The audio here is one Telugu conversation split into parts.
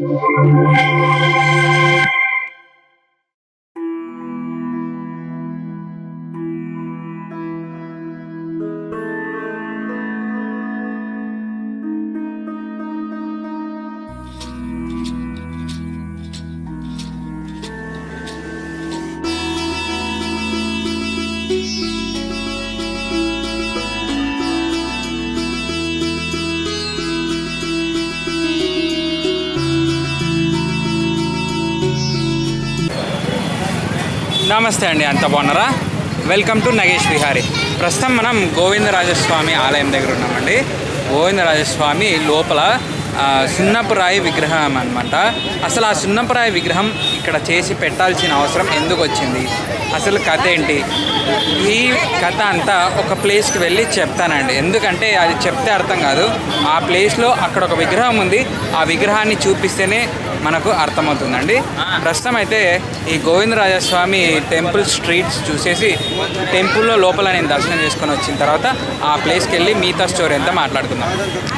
నమస్తే అండి అంత బాగున్నారా వెల్కమ్ టు నగేష్ విహారీ ప్రస్తుతం మనం గోవిందరాజస్వామి ఆలయం దగ్గర ఉన్నామండి గోవిందరాజస్వామి లోపల ఆ, సున్నపు రాయి విగ్రహం అనమాట అసలు ఆ సున్నపు రాయి విగ్రహం ఇక్కడ చేసి పెట్టాల్సిన అవసరం ఎందుకు వచ్చింది అసలు కథ ఏంటి ఈ కథ అంతా ఒక ప్లేస్కి వెళ్ళి చెప్తానండి ఎందుకంటే అది చెప్తే అర్థం కాదు ఆ ప్లేస్లో అక్కడ ఒక విగ్రహం ఉంది ఆ విగ్రహాన్ని చూపిస్తేనే మనకు అర్థమవుతుందండి ప్రస్తుతం అయితే ఈ గోవిందరాజస్వామి టెంపుల్ స్ట్రీట్స్ చూసేసి టెంపుల్లో లోపల నేను దర్శనం చేసుకొని వచ్చిన తర్వాత ఆ ప్లేస్కి వెళ్ళి మిగతా స్టోరీ అంతా మాట్లాడుకుందాం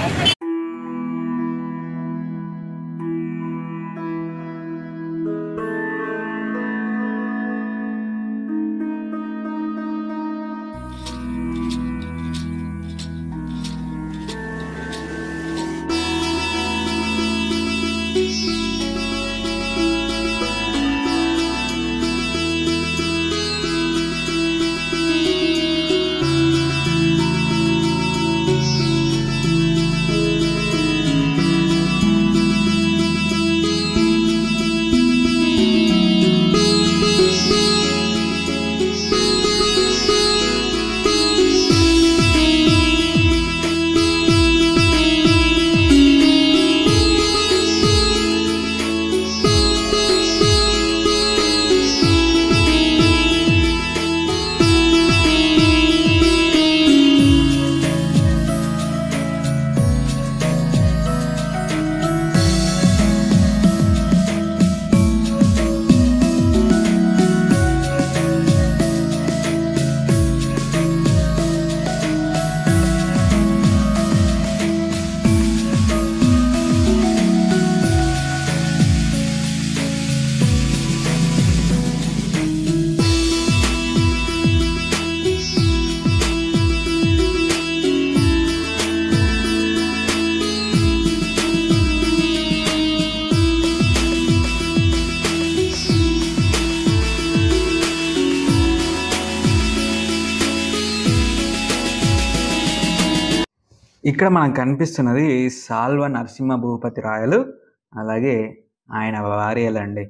ఇక్కడ మనకు కనిపిస్తున్నది సాల్వ నరసింహ భూపతి రాయలు అలాగే ఆయన భార్యలండి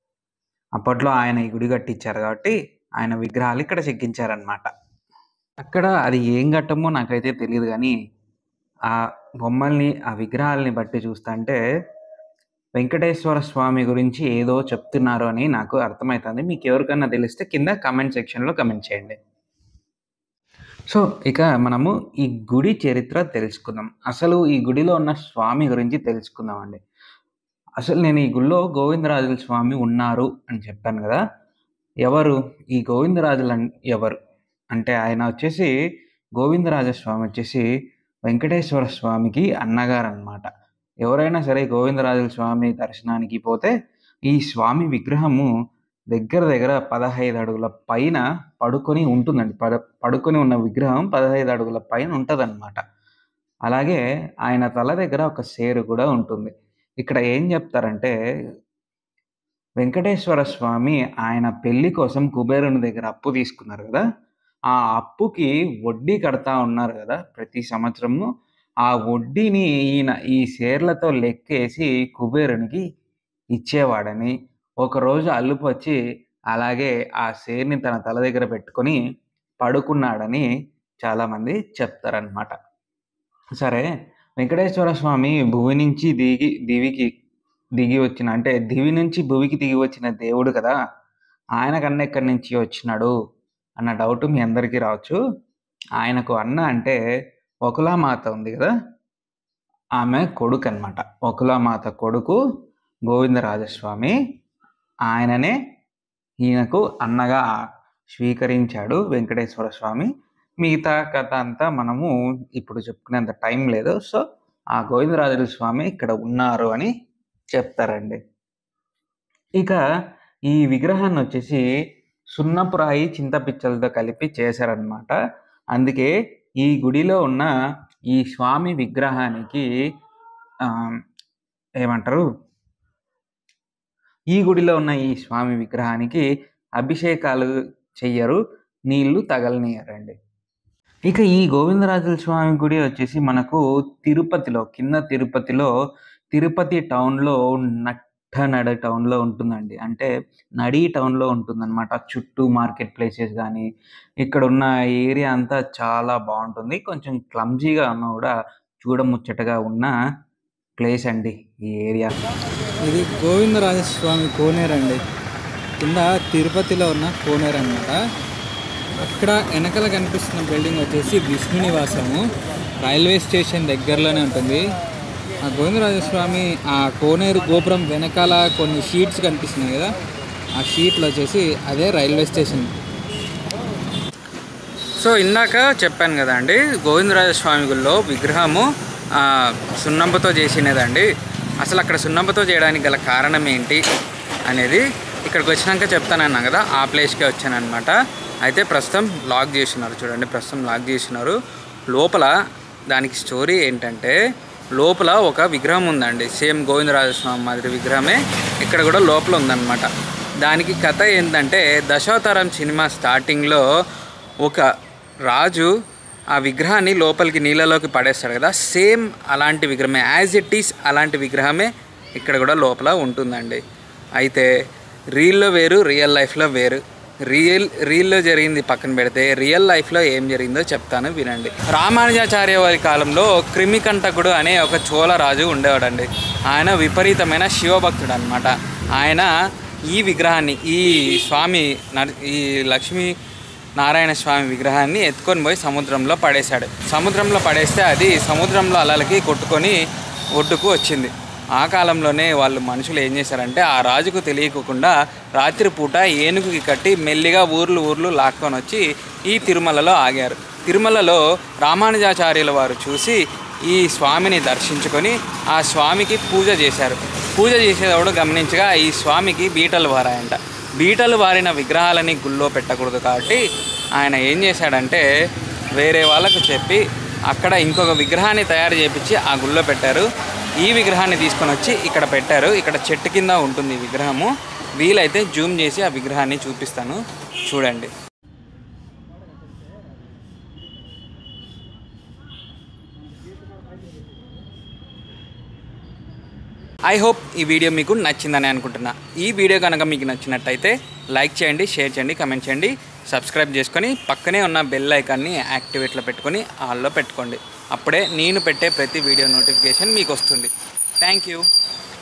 అప్పట్లో ఆయన ఈ గుడి కట్టించారు కాబట్టి ఆయన విగ్రహాలు ఇక్కడ చెక్కించారనమాట అక్కడ అది ఏం ఘట్టమో నాకైతే తెలియదు కానీ ఆ బొమ్మల్ని ఆ విగ్రహాలని బట్టి చూస్తుంటే వెంకటేశ్వర స్వామి గురించి ఏదో చెప్తున్నారు అని నాకు అర్థమవుతుంది మీకు ఎవరికన్నా తెలిస్తే కింద కమెంట్ సెక్షన్లో కమెంట్ చేయండి సో ఇక మనము ఈ గుడి చరిత్ర తెలుసుకుందాం అసలు ఈ గుడిలో ఉన్న స్వామి గురించి తెలుసుకుందామండి అసలు నేను ఈ గుడిలో గోవిందరాజుల స్వామి ఉన్నారు అని చెప్పాను కదా ఎవరు ఈ గోవిందరాజులు అన్- ఎవరు అంటే ఆయన వచ్చేసి గోవిందరాజ స్వామి వచ్చేసి వెంకటేశ్వర స్వామికి అన్నగారు అనమాట ఎవరైనా సరే గోవిందరాజుల స్వామి దర్శనానికి పోతే ఈ స్వామి విగ్రహము దగ్గర దగ్గర పదహైదు అడుగుల పైన పడుకొని ఉంటుందండి పడ పడుకొని ఉన్న విగ్రహం పదహైదు అడుగుల పైన ఉంటుందన్నమాట అలాగే ఆయన తల దగ్గర ఒక సేరు కూడా ఉంటుంది ఇక్కడ ఏం చెప్తారంటే వెంకటేశ్వర స్వామి ఆయన పెళ్లి కోసం కుబేరుని దగ్గర అప్పు తీసుకున్నారు కదా ఆ అప్పుకి వడ్డీ కడతా ఉన్నారు కదా ప్రతి సంవత్సరము ఆ వడ్డీని ఈయన ఈ షేర్లతో లెక్కేసి కుబేరునికి ఇచ్చేవాడని ఒకరోజు అల్లుపు వచ్చి అలాగే ఆ షేర్ని తన తల దగ్గర పెట్టుకొని పడుకున్నాడని చాలామంది చెప్తారనమాట సరే వెంకటేశ్వర స్వామి భూమి నుంచి దిగి దివికి దిగి వచ్చిన అంటే దివి నుంచి భూమికి దిగి వచ్చిన దేవుడు కదా ఆయన కన్నా ఎక్కడి నుంచి వచ్చినాడు అన్న డౌట్ మీ అందరికీ రావచ్చు ఆయనకు అన్న అంటే ఒకలామాత ఉంది కదా ఆమె కొడుకు అనమాట ఒకలామాత కొడుకు గోవిందరాజస్వామి ఆయననే ఈయనకు అన్నగా స్వీకరించాడు వెంకటేశ్వర స్వామి మిగతా కథ అంతా మనము ఇప్పుడు చెప్పుకునేంత టైం లేదు సో ఆ గోవిందరాజుల స్వామి ఇక్కడ ఉన్నారు అని చెప్తారండి ఇక ఈ విగ్రహాన్ని వచ్చేసి సున్నపు రాయి చింతపిచ్చలతో కలిపి చేశారనమాట అందుకే ఈ గుడిలో ఉన్న ఈ స్వామి విగ్రహానికి ఆ, ఏమంటారు ఈ గుడిలో ఉన్న ఈ స్వామి విగ్రహానికి అభిషేకాలు చెయ్యరు నీళ్లు తగలనియరండి ఇక ఈ గోవిందరాజుల స్వామి గుడి వచ్చేసి మనకు తిరుపతిలో కింద తిరుపతిలో తిరుపతి టౌన్లో నట్టనడ టౌన్లో ఉంటుందండి అంటే నడి టౌన్లో ఉంటుందన్నమాట చుట్టూ మార్కెట్ ప్లేసెస్ కానీ ఇక్కడ ఉన్న ఏరియా అంతా చాలా బాగుంటుంది కొంచెం క్లమ్జీగా ఉన్నా కూడా చూడముచ్చటగా ఉన్న ప్లేస్ అండి ఈ ఏరియా ఇది గోవిందరాజస్వామి కోనేరు అండి కింద తిరుపతిలో ఉన్న కోనేరు అన్నమాట అక్కడ వెనకాల కనిపిస్తున్న బిల్డింగ్ వచ్చేసి విష్ణు నివాసము రైల్వే స్టేషన్ దగ్గరలోనే ఉంటుంది ఆ గోవిందరాజస్వామి ఆ కోనేరు గోపురం వెనకాల కొన్ని షీట్స్ కనిపిస్తున్నాయి కదా ఆ షీట్లు వచ్చేసి అదే రైల్వే స్టేషన్ సో ఇందాక చెప్పాను కదా అండి గోవిందరాజస్వామి గుడిలో విగ్రహము ఆ, సున్నంబతో చేసినదండి అసలు అక్కడ సున్నంబతో చేయడానికి గల కారణం ఏంటి అనేది ఇక్కడికి వచ్చినాక చెప్తానన్నా కదా ఆ ప్లేస్కే వచ్చానమాట అయితే ప్రస్తుతం లాక్ చేసినారు చూడండి ప్రస్తుతం లాక్ చేసినారు లోపల దానికి స్టోరీ ఏంటంటే లోపల ఒక విగ్రహం ఉందండి సేమ్ గోవిందరాజస్వామి మాదిరి విగ్రహమే ఇక్కడ కూడా లోపల ఉందన్నమాట దానికి కథ ఏంటంటే దశావతారం సినిమా స్టార్టింగ్లో ఒక రాజు ఆ విగ్రహాన్ని లోపలికి నీళ్ళలోకి పడేస్తాడు కదా సేమ్ అలాంటి విగ్రహమే యాజ్ ఇట్ ఈస్ అలాంటి విగ్రహమే ఇక్కడ కూడా లోపల ఉంటుందండి అయితే రీల్లో వేరు రియల్ లైఫ్లో వేరు రియల్ రీల్లో జరిగింది పక్కన పెడితే రియల్ లైఫ్లో ఏం జరిగిందో చెప్తాను వినండి రామానుజాచార్య వారి కాలంలో క్రిమికంటకుడు అనే ఒక చోళ రాజు ఉండేవాడండి ఆయన విపరీతమైన శివభక్తుడు అనమాట ఆయన ఈ విగ్రహాన్ని ఈ స్వామి నర- ఈ లక్ష్మీ నారాయణ స్వామి విగ్రహాన్ని ఎత్తుకొని పోయి సముద్రంలో పడేశాడు సముద్రంలో పడేస్తే అది సముద్రంలో అలలకి కొట్టుకొని ఒడ్డుకు వచ్చింది ఆ కాలంలోనే వాళ్ళు మనుషులు ఏం చేశారంటే ఆ రాజుకు తెలియకుండా రాత్రిపూట ఏనుగుకి కట్టి మెల్లిగా ఊర్లు ఊర్లు లాక్కొని వచ్చి ఈ తిరుమలలో ఆగారు తిరుమలలో రామానుజాచార్యుల వారు చూసి ఈ స్వామిని దర్శించుకొని ఆ స్వామికి పూజ చేశారు పూజ చేసేటప్పుడు గమనించగా ఈ స్వామికి బీటలు వారాయంట బీటలు వారిన విగ్రహాలని గుళ్ళో పెట్టకూడదు కాబట్టి ఆయన ఏం చేశాడంటే వేరే వాళ్ళకు చెప్పి అక్కడ ఇంకొక విగ్రహాన్ని తయారు చేపించి ఆ గుళ్ళో పెట్టారు ఈ విగ్రహాన్ని తీసుకొని వచ్చి ఇక్కడ పెట్టారు ఇక్కడ చెట్టు కింద ఉంటుంది ఈ విగ్రహము వీలైతే జూమ్ చేసి ఆ విగ్రహాన్ని చూపిస్తాను చూడండి ఐ హోప్ ఈ వీడియో మీకు నచ్చిందని అనుకుంటున్నా ఈ వీడియో కనుక మీకు నచ్చినట్టయితే లైక్ చేయండి షేర్ చేయండి కమెంట్ చేయండి సబ్స్క్రైబ్ చేసుకొని పక్కనే ఉన్న బెల్ ఐకాన్ని యాక్టివేట్లో పెట్టుకొని ఆల్లో పెట్టుకోండి అప్పుడే నేను పెట్టే ప్రతి వీడియో నోటిఫికేషన్ మీకు వస్తుంది థ్యాంక్ యూ